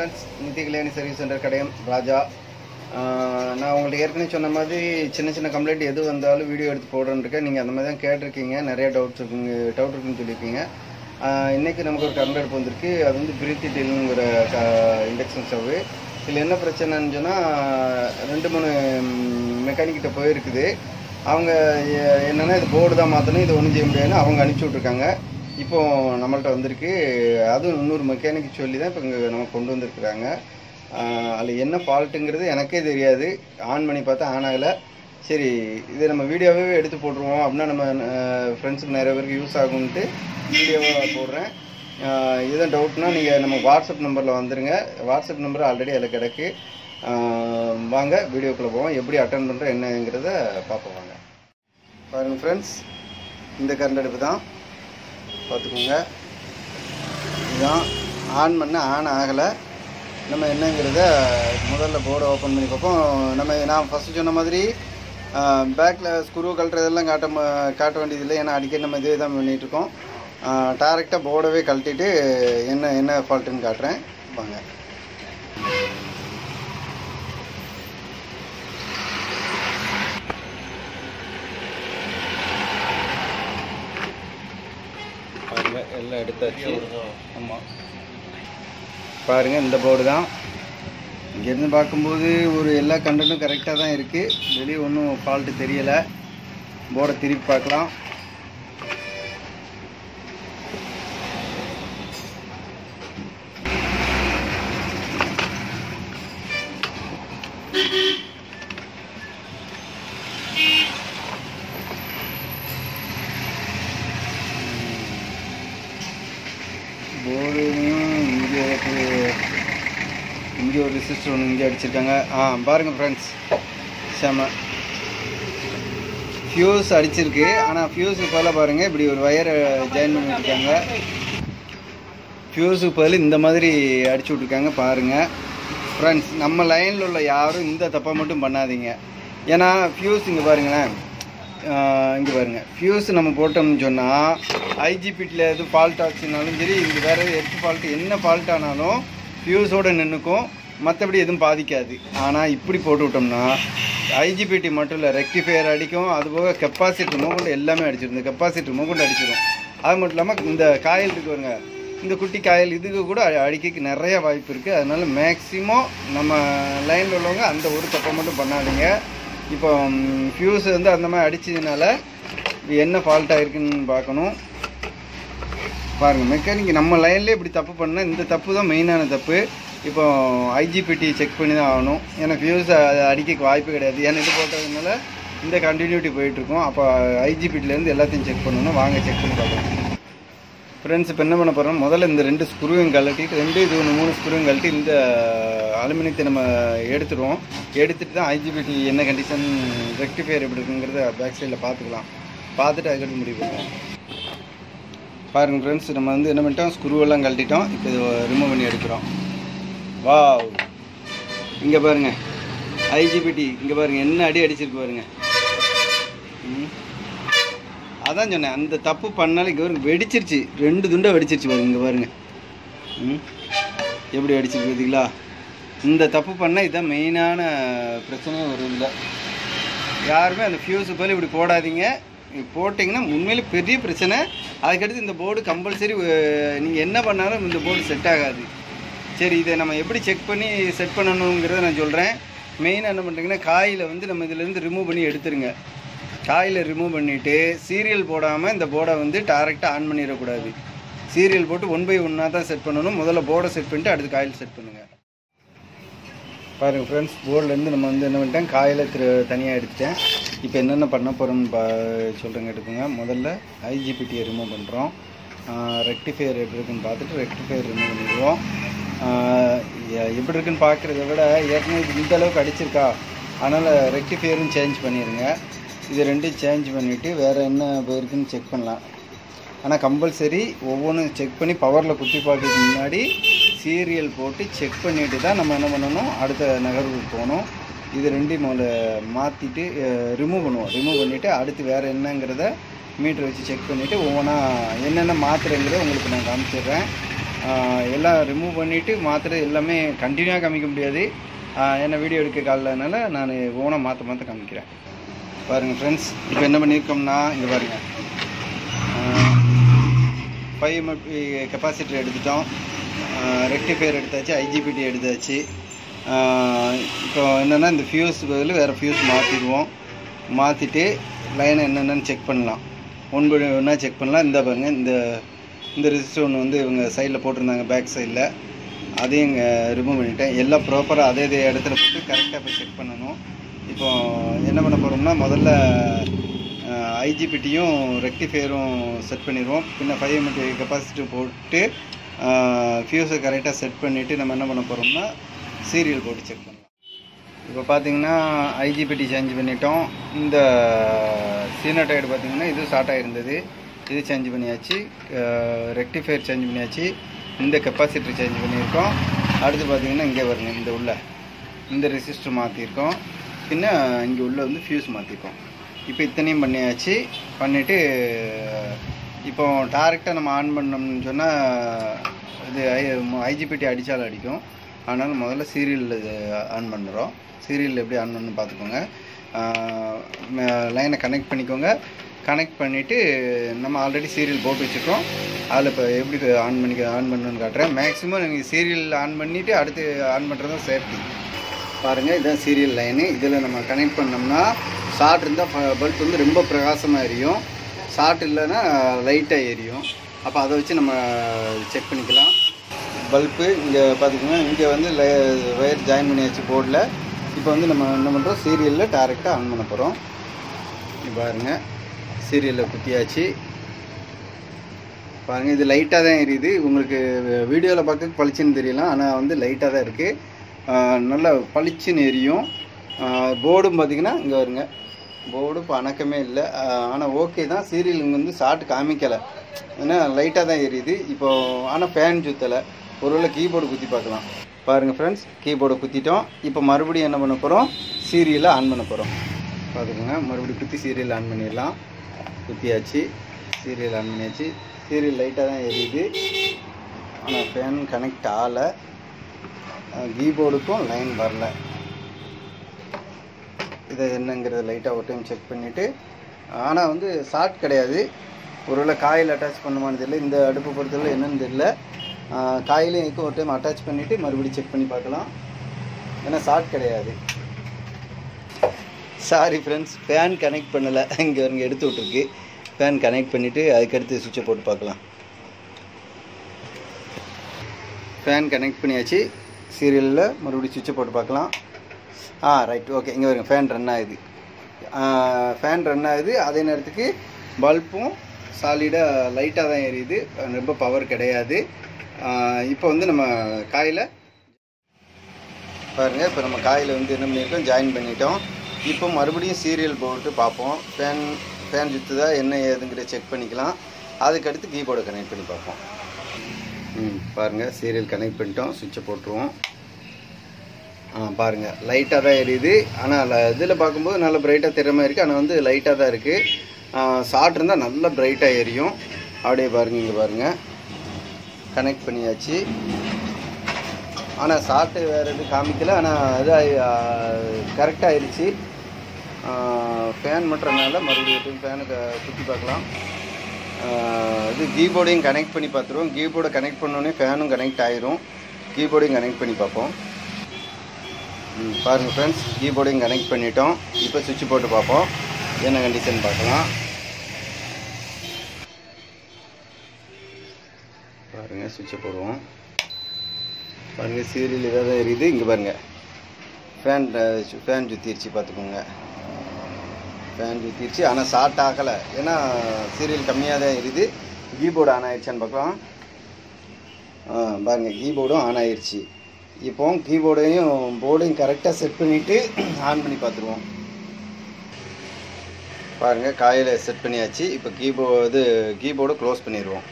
Friends Nithi Kalyani service centre Kadayam Raja ஆஹ் நான் உங்களுக்கு ஏற்கனவே சொன்ன மாதிரி சின்ன சின்ன கம்ப்ளைண்ட் எது வந்தாலும் வீடியோ எடுத்து போடுறேன்னு இருக்கேன் நீங்கள் அந்த மாதிரி தான் கேட்டிருக்கீங்க நிறைய டவுட்ஸ் இருக்குங்க டவுட் இருக்குன்னு சொல்லியிருக்கீங்க ஆஹ் இன்னைக்கு நமக்கு ஒரு கரண்ட் அடுப்பு வந்திருக்கு அது வந்து பிரீத்தி டெல்லுங்கிற க இண்டக்ஷன் ஸ்டவ்வு இதில் என்ன பிரச்சனைன்னு சொன்னால் ரெண்டு மூணு மெக்கானிக்கிட்ட போயிருக்குது அவங்க எ- என்னன்னா இது போர்டு தான் மாற்றணும் இது ஒன்றும் செய்ய முடியாதுன்னு அவங்க அனுப்பிச்சி விட்ருக்காங்க இப்போ நம்மள்ட்ட வந்திருக்கு அதுவும் இன்னொரு மெக்கானிக் சொல்லி தான் இப்போ இங்கே நம்ம கொண்டு வந்திருக்கிறாங்க அதில் என்ன ஃபால்ட்டுங்கிறது எனக்கே தெரியாது ஆன் பண்ணி பார்த்தா ஆன் ஆகலை சரி இதை நம்ம வீடியோவே எடுத்து போட்டுருவோம் அப்படின்னா நம்ம ஃப்ரெண்ட்ஸுக்கு நிறைய பேருக்கு யூஸ் ஆகும்ன்ட்டு வீடியோவாக போடுறேன் ஆஹ் எதுவும் டவுட்னா நீங்கள் நம்ம வாட்ஸ்அப் நம்பரில் வந்துருங்க வாட்ஸ்அப் நம்பர் ஆல்ரெடி அதில் கிடக்கு ஆஹ் வாங்க வீடியோக்குள்ளே போவோம் எப்படி அட்டன் பண்ணுறோம் என்னங்கிறத பார்ப்போம் வாங்க பாருங்கள் ஃப்ரெண்ட்ஸ் இந்த கரண்ட் அடுப்பு தான் பார்த்துக்கோங்க இதுதான் ஆன் பண்ண ஆன் ஆகலை நம்ம என்னங்கிறத முதல்ல போர்டை ஓப்பன் பண்ணி பார்ப்போம் நம்ம நான் ஃபஸ்ட்டு சொன்ன மாதிரி பேக்கில் ஸ்க்ரூ கழட்டுறதெல்லாம் காட்ட ம- காட்ட வேண்டியதில்லை ஏன்னா அடிக்கடி நம்ம இதே தான் பண்ணிகிட்ருக்கோம் டேரெக்டாக போர்டவே கழட்டிட்டு என்ன என்ன ஃபால்ட்டுன்னு காட்டுறேன் வாங்க பாருங்க எல்லாம் எடுத்தாச்சு ஆமாம் பாருங்க இந்த போர்டு தான் இங்கேருந்து பார்க்கும்போது ஒரு எல்லா கண்டனும் கரெக்டாக தான் இருக்குது வெளியே ஒன்றும் ஃபால்ட்டு தெரியலை போர்டை திருப்பி பார்க்கலாம் போர்டையும் இங்கே ஒரு- இங்கே ஒரு ரெசிஸ்டர் ஒன்று இங்கே அடிச்சிருக்காங்க ஆ பாருங்கள் ஃப்ரெண்ட்ஸ் செம ஃபியூஸ் அடிச்சிருக்கு ஆனால் ஃபியூஸுக்கு பதிலாக பாருங்கள் இப்படி ஒரு ஒயரை ஜாயின் பண்ணி விட்டுருக்காங்க ஃபியூஸுக்கு பதில் இந்த மாதிரி அடிச்சு விட்ருக்காங்க பாருங்கள் ஃப்ரெண்ட்ஸ் நம்ம லைனில் உள்ள யாரும் இந்த தப்பை மட்டும் பண்ணாதீங்க ஏன்னா ஃபியூஸ் இங்கே பாருங்களேன் இங்கே பாருங்க ஃபியூஸ் நம்ம போட்டோம்னு சொன்னால் ஐஜிபிட்டியில் எது ஃபால்ட் ஆச்சுனாலும் சரி இங்கே வேறு எது எர்த் ஃபால்ட் என்ன ஃபால்ட் ஆனாலும் ஃபியூஸோடு நின்றுக்கும் மற்றபடி எதுவும் பாதிக்காது ஆனால் இப்படி போட்டு விட்டோம்னா ஐஜிபிடி மட்டும் இல்லை ரெக்டிஃபையர் அடிக்கும் அதுபோக கெப்பாசிட்டர் மூக்கொண்டு எல்லாமே அடிச்சிடும் இந்த கெப்பாசிட்டர் மூக்கொண்டு அடிச்சிடும் அது மட்டும் இல்லாமல் இந்த காயில் இருக்கு பாருங்க இந்த குட்டி காயில் இதுக்கு கூட அ- அடிக்கக்கு நிறைய வாய்ப்பு இருக்குது அதனால மேக்ஸிமம் நம்ம லைனில் உள்ளவங்க அந்த ஒரு தப்பை மட்டும் பண்ணாதீங்க இப்போ ஃபியூஸ் வந்து அந்த மாதிரி அடிச்சதுனால இது என்ன ஃபால்ட் ஆயிருக்குன்னு பார்க்கணும் பாருங்கள் மெக்கானிக் நம்ம லைன்லேயே இப்படி தப்பு பண்ணால் இந்த தப்பு தான் மெயினான தப்பு இப்போ ஐஜிபிடி செக் பண்ணி தான் ஆகணும் ஏன்னா ஃபியூஸ் அடிக்க வாய்ப்பு கிடையாது ஏன்னா இது போட்டதுனால இந்த கண்டினியூட்டி போயிட்டுருக்கோம் அப்போ ஐஜிபிட்டிலேருந்து எல்லாத்தையும் செக் பண்ணணும் வாங்க செக் பண்ணி பார்க்கலாம் ஃப்ரெண்ட்ஸ் இப்போ என்ன பண்ண போகிறோம் முதல்ல இந்த ரெண்டு ஸ்க்ரூவையும் கழட்டிட்டு ரெண்டு இது ஒன்று மூணு ஸ்க்ரூவையும் கழட்டி இந்த அலுமினியத்தை நம்ம எடுத்துடுவோம் எடுத்துட்டு தான் ஐஜிபிடி என்ன கண்டிஷன் ரெக்டிஃபையர் எப்படி இருக்குங்கிறத பேக் சைடில் பார்த்துக்கலாம் பார்த்துட்டு அதுக்கடுத்து முடிவு பண்ணுவோம் பாருங்க ஃப்ரெண்ட்ஸ் நம்ம வந்து என்ன பண்ணிட்டோம் ஸ்க்ரூ எல்லாம் கழட்டிட்டோம் இப்போ இது ரிமூவ் பண்ணி எடுக்கிறோம் வாவ் இங்கே பாருங்க ஐஜிபிடி இங்கே பாருங்க என்ன அடி அடிச்சிருக்கு பாருங்க ம். அதான் சொன்னேன் அந்த தப்பு பண்ணாலும் இங்கே பாருங்க வெடிச்சிருச்சு ரெண்டு துண்டை வெடிச்சிருச்சு பாருங்க இங்கே பாருங்க ம் எப்படி வெடிச்சிருக்கு பார்த்தீங்களா இந்த தப்பு பண்ணால் இதுதான் மெயினான பிரச்சனையே வரும் இல்லை யாருமே அந்த ஃபியூஸு போல இப்படி போடாதீங்க இப்படி போட்டிங்கன்னா உண்மையிலே பெரிய பிரச்சனை அதுக்கடுத்து இந்த போர்டு கம்பல்சரி நீங்கள் என்ன பண்ணாலும் இந்த போர்டு செட் ஆகாது சரி இதை நம்ம எப்படி செக் பண்ணி செட் பண்ணணுங்கிறத நான் சொல்கிறேன் மெயினாக என்ன பண்ணுறீங்கன்னா காயில் வந்து நம்ம இதிலேருந்து ரிமூவ் பண்ணி எடுத்துருங்க காயில் ரிமூவ் பண்ணிவிட்டு சீரியல் போடாமல் இந்த போர்டை வந்து டேரெக்டாக ஆன் பண்ணிடக்கூடாது சீரியல் போட்டு ஒன் பை ஒன்னாக தான் செட் பண்ணணும் முதல்ல போர்டை செட் பண்ணிட்டு அடுத்து காயில் செட் பண்ணுங்கள் பாருங்கள் ஃப்ரெண்ட்ஸ் போர்ட்லேருந்து நம்ம வந்து என்ன பண்ணிட்டேன் காயில் திரு தனியாக எடுத்துட்டேன் இப்போ என்னென்ன பண்ண போகிறோம்னு பா சொல்கிறேங்க எடுக்குங்க முதல்ல ஐஜிபிடியை ரிமூவ் பண்ணுறோம் ரெக்டிஃபையர் எப்படி இருக்குன்னு பார்த்துட்டு ரெக்டிஃபையர் ரிமூவ் பண்ணிடுவோம் ஆஹ் எ- எப்படி இருக்குன்னு பார்க்குறத விட ஏற்கனவே இது இந்த அளவுக்கு அடிச்சிருக்கா அதனால் ரெக்டிஃபையரும் சேஞ்ச் பண்ணிடுங்க இது ரெண்டையும் சேஞ்ச் பண்ணிவிட்டு வேறு என்ன போயிருக்குன்னு செக் பண்ணலாம் ஆனால் கம்பல்சரி ஒவ்வொன்றும் செக் பண்ணி பவரில் குத்தி பார்க்கறதுக்கு முன்னாடி சீரியல் போட்டு செக் பண்ணிட்டு தான் நம்ம என்ன பண்ணணும் அடுத்த நகர்வுக்கு போகணும் இது ரெண்டையும் முதல்ல மாற்றிட்டு ரிமூவ் பண்ணுவோம் ரிமூவ் பண்ணிவிட்டு அடுத்து வேறு என்னங்கிறத மீட்டர் வச்சு செக் பண்ணிவிட்டு ஒவ்வொன்றா என்னென்ன மாத்திரைங்கிறத உங்களுக்கு நான் காமிச்சிடுறேன் எல்லாம் ரிமூவ் பண்ணிவிட்டு மாற்றுறது எல்லாமே கண்டினியூவாக காமிக்க முடியாது ஆஹ் ஏன்னா வீடியோ எடுக்க காலனால நான் ஓனாக மாற்ற மாற்ற காமிக்கிறேன் பாருங்கள் ஃப்ரெண்ட்ஸ் இப்போ என்ன பண்ணியிருக்கோம்னா இங்கே பாருங்கள் ஃபைவ் எம்எப்பி கெப்பாசிட்டர் எடுத்துட்டோம் ரெக்டிஃபையர் எடுத்தாச்சு ஐஜிபிடி எடுத்தாச்சு ஆஹ் இப்போ என்னென்னா இந்த ஃபியூஸ் பதில் வேறு ஃபியூஸ் மாற்றிடுவோம் மாற்றிட்டு லைனை என்னென்னு செக் பண்ணலாம் ஒன் பை ஒன்றா செக் பண்ணலாம் இந்த பாருங்க இந்த இந்த ரெசிஸ்டர் ஒன்று வந்து இவங்க சைடில் போட்டிருந்தாங்க பேக் சைடில் அதையும் இங்கே ரிமூவ் பண்ணிட்டேன் எல்லாம் ப்ராப்பராக அதே அதே இடத்துல போட்டு கரெக்டாக போய் செக் பண்ணணும் இப்போ என்ன பண்ண போகிறோம்னா முதல்ல ஐஜிபிடியும் ரெக்டிஃபையரும் செட் பண்ணிடுவோம் பின்ன ஃபைவ் எம்எட்டி கெப்பாசிட்டி போட்டு ஃபியூஸை கரெக்டாக செட் பண்ணிவிட்டு நம்ம என்ன பண்ண போகிறோம்னா சீரியல் போட்டு செக் பண்ணலாம் இப்போ பார்த்தீங்கன்னா ஐஜிபிடி சேஞ்ச் பண்ணிட்டோம் இந்த சீனடைடு பார்த்தீங்கன்னா இது ஷார்ட் ஆகிருந்தது இது சேஞ்ச் பண்ணியாச்சு ரெக்டிஃபையர் சேஞ்ச் பண்ணியாச்சு இந்த கெப்பாசிட்டர் சேஞ்ச் பண்ணியிருக்கோம் அடுத்து பார்த்தீங்கன்னா இங்கே வருங்க இந்த உள்ள இந்த ரெசிஸ்டர் மாற்றிருக்கோம் பின்ன இங்கே உள்ள வந்து ஃபியூஸ் மாற்றிருக்கோம் இப்போ இத்தனையும் பண்ணியாச்சு பண்ணிவிட்டு இப்போ டேரெக்டாக நம்ம ஆன் பண்ணோம்னு சொன்னால் இது ஐஜிபிடி அடித்தாலும் அடிக்கும் அதனால் முதல்ல சீரியல் ஆன் பண்ணுறோம் சீரியல் எப்படி ஆன் பண்ணு பார்த்துக்கோங்க லைனை கனெக்ட் பண்ணிக்கோங்க கனெக்ட் பண்ணிவிட்டு நம்ம ஆல்ரெடி சீரியல் போட்டு வச்சுருக்கோம் அதில் இப்போ எப்படி ஆன் பண்ணி ஆன் பண்ணணும்னு காட்டுறேன் மேக்ஸிமம் நீங்கள் சீரியல் ஆன் பண்ணிவிட்டு அடுத்து ஆன் பண்ணுறது தான் சேஃப்டி பாருங்கள் இதுதான் சீரியல் லைனு இதில் நம்ம கனெக்ட் பண்ணோம்னா ஷார்ட் இருந்தால் பல்ப் வந்து ரொம்ப பிரகாசமாக எரியும் ஷார்ட் இல்லைன்னா லைட்டாக எரியும் அப்போ அதை வச்சு நம்ம செக் பண்ணிக்கலாம் பல்ப்பு இங்கே பார்த்திங்கன்னா இங்கே வந்து ஒயர் ஜாயின் பண்ணியாச்சு போர்டில் இப்போ வந்து நம்ம என்ன பண்ணுறோம் சீரியலில் டேரெக்டாக ஆன் பண்ண போகிறோம் பாருங்க சீரியலில் குத்தியாச்சு பாருங்கள் இது லைட்டாக தான் எரியுது உங்களுக்கு வீடியோவில் பார்க்க பளிச்சுன்னு தெரியலாம் ஆனால் வந்து லைட்டாக தான் இருக்குது நல்லா பளிச்சுன்னு எரியும் போர்டும் பார்த்திங்கன்னா இங்கே வருங்க போர்டு இப்போ அணக்கமே இல்லை ஆனால் ஓகே தான் சீரியல் இங்கே வந்து ஷார்ட் காமிக்கலை ஏன்னா லைட்டாக தான் எரியுது இப்போ ஆனால் ஃபேன் சுற்றலை ஒருவேளை கீபோர்டு குத்தி பார்க்கலாம் பாருங்கள் ஃப்ரெண்ட்ஸ் கீபோர்டை குத்திட்டோம் இப்போ மறுபடியும் என்ன பண்ண போகிறோம் சீரியலை ஆன் பண்ண போகிறோம் பார்த்துக்கோங்க மறுபடியும் குத்தி சீரியல் ஆன் பண்ணிடலாம் குத்தியாச்சு சீரியல் ஆன் பண்ணியாச்சு சீரியல் லைட்டாக தான் எரியுது ஆனால் ஃபேன் கனெக்ட் ஆகலை கீபோர்டுக்கும் லைன் வரல இதை என்னங்கிறத லைட்டாக ஒரு டைம் செக் பண்ணிவிட்டு ஆனால் வந்து ஷார்ட் கிடையாது ஒருவேளை காயில் அட்டாச் பண்ணுமான்னு தெரியல இந்த அடுப்பு பொறுத்தவரை என்னன்னு தெரியல காயிலையும் இருக்கும் ஒரு டைம் அட்டாச் பண்ணிவிட்டு மறுபடியும் செக் பண்ணி பார்க்கலாம் ஏன்னா ஷார்ட் கிடையாது சாரி ஃப்ரெண்ட்ஸ் ஃபேன் கனெக்ட் பண்ணலை இங்கே வருங்க எடுத்து விட்ருக்கு ஃபேன் கனெக்ட் பண்ணிவிட்டு அதுக்கடுத்து சுவிட்சை போட்டு பார்க்கலாம் ஃபேன் கனெக்ட் பண்ணியாச்சு சீரியலில் மறுபடியும் சுவிட்சை போட்டு பார்க்கலாம் ஆ ரைட் ஓகே இங்கே வருங்க ஃபேன் ரன் ஆகுது ஃபேன் ரன் ஆகுது அதே நேரத்துக்கு பல்பும் சாலிடாக லைட்டாக தான் எரியுது ரொம்ப பவர் கிடையாது இப்போ வந்து நம்ம காயில் பாருங்கள் இப்போ நம்ம காயில் வந்து என்ன பண்ணியிருக்கோம் ஜாயின் பண்ணிட்டோம் இப்போ மறுபடியும் சீரியல் போட்டு பார்ப்போம் ஃபேன் ஃபேன் சுற்றுதா என்ன ஏதுங்கிற செக் பண்ணிக்கலாம் அதுக்கடுத்து கீபோர்டை கனெக்ட் பண்ணி பார்ப்போம் ம் பாருங்கள் சீரியல் கனெக்ட் பண்ணிட்டோம் சுவிட்சை போட்டுருவோம் ஆ பாருங்கள் லைட்டாக தான் எரியுது ஆனால் இதில் பார்க்கும்போது நல்ல பிரைட்டாக தெரியாம இருக்குது ஆனால் வந்து லைட்டாக தான் இருக்குது ஷார்ட் இருந்தால் நல்லா பிரைட்டாக எரியும் அப்படியே பாருங்கள் இங்கே பாருங்கள் கனெக்ட் பண்ணியாச்சு ஆனால் ஷார்ட்டு வேறு எதுவும் காமிக்கல ஆனால் இது கரெக்டாக ஆயிடுச்சு ஃபேன் மட்டுறதுனால மறுபடியும் ஃபேனுக்கு சுற்றி பார்க்கலாம் இது கீபோர்டையும் கனெக்ட் பண்ணி பார்த்துருவோம் கீபோர்டை கனெக்ட் பண்ணோடனே ஃபேனும் கனெக்ட் ஆயிரும் கீபோர்டையும் கனெக்ட் பண்ணி பார்ப்போம் ம் பாருங்கள் ஃப்ரெண்ட்ஸ் கீபோர்டையும் கனெக்ட் பண்ணிட்டோம் இப்போ சுவிட்ச் போட்டு பார்ப்போம் என்ன கண்டிஷன் பார்க்கலாம் பாருங்கள் சுவிட்சை போடுவோம் பாருங்கள் சீரியல் இதாக தான் எரியுது இங்கே பாருங்கள் ஃபேன் ஃபேன் சுற்றிருச்சு பார்த்துக்கோங்க ஃபேன் சுற்றிருச்சு ஆனால் ஷார்ட் ஆகலை ஏன்னா சீரியல் கம்மியாக தான் எரியுது கீபோர்டு ஆன் ஆயிடுச்சான்னு பார்க்கலாம் ஆ பாருங்கள் கீபோர்டும் ஆன் ஆயிடுச்சு இப்போ கீபோர்டையும் போர்டையும் கரெக்டாக செட் பண்ணிவிட்டு ஆன் பண்ணி பார்த்துருவோம் பாருங்கள் காயில் செட் பண்ணியாச்சு இப்போ கீபோர்டு இது கீபோர்டு க்ளோஸ் பண்ணிடுவோம்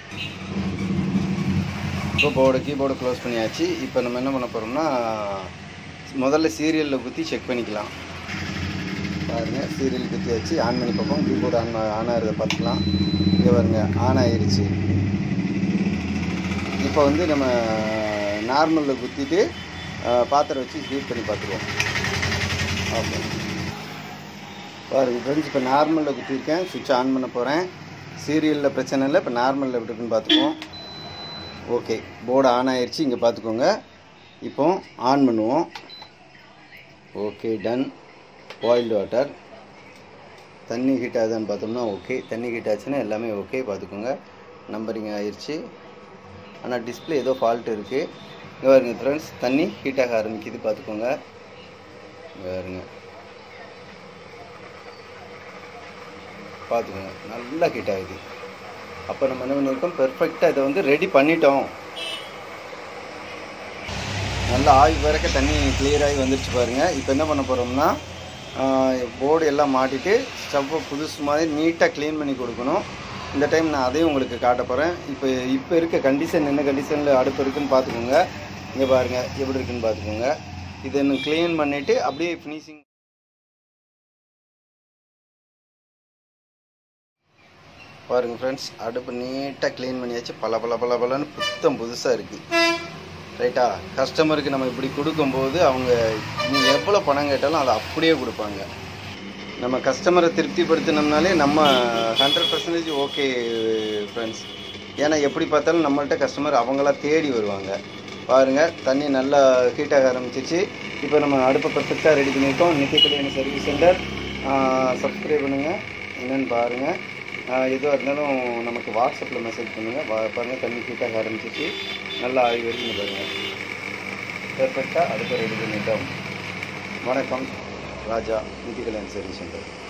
இப்போ போர்டு கீபோர்டு க்ளோஸ் பண்ணியாச்சு இப்போ நம்ம என்ன பண்ண போகிறோம்னா முதல்ல சீரியலில் குத்தி செக் பண்ணிக்கலாம் பாருங்கள் சீரியல் குத்தியாச்சு ஆன் பண்ணி பார்ப்போம் கீபோர்டு ஆன் ஆன் ஆகிறத பார்த்துக்கலாம் இங்கே பாருங்க ஆன் ஆயிருச்சு அடுப்பை வந்து நம்ம நார்மலில் குத்திட்டு அஹ், பாத்திரம் வச்சு ஹீட் பண்ணி பார்த்துருவோம் ஓகே பாருங்க ஃப்ரெண்ட்ஸ் இப்போ நார்மலில் குத்திருக்கேன் சுவிட்ச் ஆன் பண்ண போகிறேன் சீரியலில் பிரச்சனை இல்லை இப்போ நார்மலில் எப்படி இருக்குன்னு பார்த்துக்குவோம் ஓகே போர்டு ஆன் ஆயிடுச்சு இங்கே பார்த்துக்கோங்க இப்போ ஆன் பண்ணுவோம் ஓகே டன் பாயில்டு வாட்டர் தண்ணி ஹீட் ஆகுதான்னு பார்த்தோம்னா ஓகே தண்ணி ஹீட் ஆச்சுன்னா எல்லாமே ஓகே பார்த்துக்கோங்க நம்பரிங் ஆயிடுச்சு ஆனால் டிஸ்பிளே ஏதோ ஃபால்ட் இருக்குது இங்கே பாருங்க ஃப்ரெண்ட்ஸ் தண்ணி ஹீட் ஆக ஆரம்பிக்குது பார்த்துக்கோங்க இங்க பாருங்க பார்த்துக்கோங்க நல்லா ஹீட் ஆகுது அப்போ நம்ம என்ன பண்ணியிருக்கோம் பெர்ஃபெக்டாக இதை வந்து ரெடி பண்ணிட்டோம் நல்லா ஆவி பிறக்க தண்ணி clear ஆகி வந்துருச்சு பாருங்கள் இப்போ என்ன பண்ண போகிறோம்னா போர்டு எல்லாம் மாட்டிட்டு ஸ்டவ்வை புதுசு மாதிரி நீட்டாக க்ளீன் பண்ணி கொடுக்கணும் இந்த டைம் நான் அதையும் உங்களுக்கு காட்ட போகிறேன் இப்போ இப்போ இருக்க கண்டிஷன் என்ன கண்டிஷனில் அடுப்பு இருக்குன்னு பார்த்துக்கோங்க இங்கே பாருங்கள் எப்படி இருக்குன்னு பார்த்துக்கோங்க இதை இன்னும் க்ளீன் பண்ணிவிட்டு அப்படியே ஃபினிஷிங் பாருங்கள் ஃப்ரெண்ட்ஸ் அடுப்பு நீட்டாக க்ளீன் பண்ணியாச்சு பல பல பல பலன்னு புத்தம் புதுசாக இருக்குது ரைட்டா கஸ்டமருக்கு நம்ம இப்படி கொடுக்கும்போது அவங்க நீ எவ்வளோ பணம் கேட்டாலும் அதை அப்படியே கொடுப்பாங்க நம்ம கஸ்டமரை திருப்திப்படுத்தினோம்னாலே நம்ம ஹண்ட்ரட் பர்சன்டேஜ் ஓகே ஃப்ரெண்ட்ஸ் ஏன்னா எப்படி பார்த்தாலும் நம்மள்ட்ட கஸ்டமர் அவங்களா தேடி வருவாங்க பாருங்கள் தண்ணி நல்லா ஹீட் ஆக ஆரம்பிச்சிச்சு இப்போ நம்ம அடுப்பை பர்ஃபெக்டாக ரெடி பண்ணியிருக்கோம் நித்திய கல்யாண சர்வீஸ் சென்டர் சப்ஸ்கிரைப் பண்ணுங்கள் என்னென்னு பாருங்கள் எதுவாக இருந்தாலும் நமக்கு வாட்ஸ்அப்பில் மெசேஜ் பண்ணுங்கள் வா பாருங்கள் தண்ணி ஹீட்டாக ஆரம்பிச்சிச்சு நல்லா ஆகி வருதுன்னு பாருங்கள் பெர்ஃபெக்டாக அடுப்பை ரெடி பண்ணிட்டோம் வணக்கம் ராஜா நிதி கல்யாண் சர்வீஸ் சென்டர்